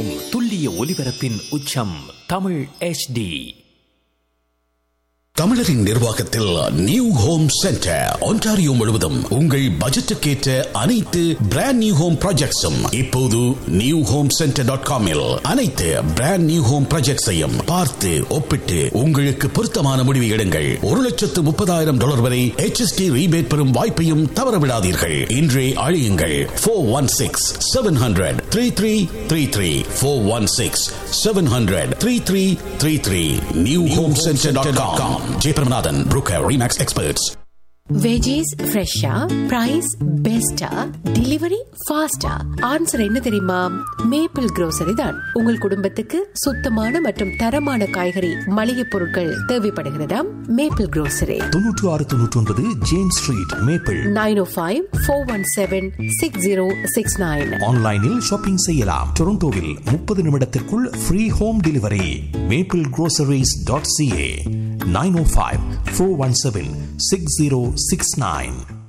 home துல்லிய ஒலிபரப்பின் உச்சம் தமிழ் HD தமிழரின் நிர்வாகத்தில் நியூ ஹோம் சென்டர் ஒன்டாரியோ முழுவதும் உங்கள் பட்ஜெட்டுக்கேற்ற அனைத்து பிராண்ட் நியூ ஹோம் ப்ராஜெக்ட்ஸும் இப்போது நியூ ஹோம் சென்டர் டாட் காமில் அனைத்து பிராண்ட் நியூ ஹோம் ப்ராஜெக்ட்ஸையும் பார்த்து ஒப்பிட்டு உங்களுக்கு பொருத்தமான முடிவு எடுங்கள் ஒரு லட்சத்து முப்பதாயிரம் டாலர் வரை HST ரீபேட் பெறும் வாய்ப்பையும் தவறவிடாதீர்கள் இன்றே அழியுங்கள் four one six seven hundred three three three three four one six seven hundred three three three three new home centre dot com Jeyapiramanathan broker Remax experts veggies ஃப்ரெஷ்ஷா பிரைஸ் பெஸ்டா delivery ஃபாஸ்டா answer என்ன தெரியுமா மேப்பிள் grocery தான் உங்கள் குடும்பத்துக்கு சுத்தமான மற்றும் தரமான காய்கறி மளிகை பொருட்கள் தேவைப்படுகிறதாம் மேப்பிள் grocery தொன்னூற்று ஆறு தொன்னூற்றி ஒன்பது James Street Maple nine O five four one seven six zero six nine ஆன்லைனில் ஷாப்பிங் செய்யலாம் டொரண்டோவில் முப்பது நிமிடத்திற்குள் free home delivery Maple groceries dot CA nine O five four one seven six zero six nine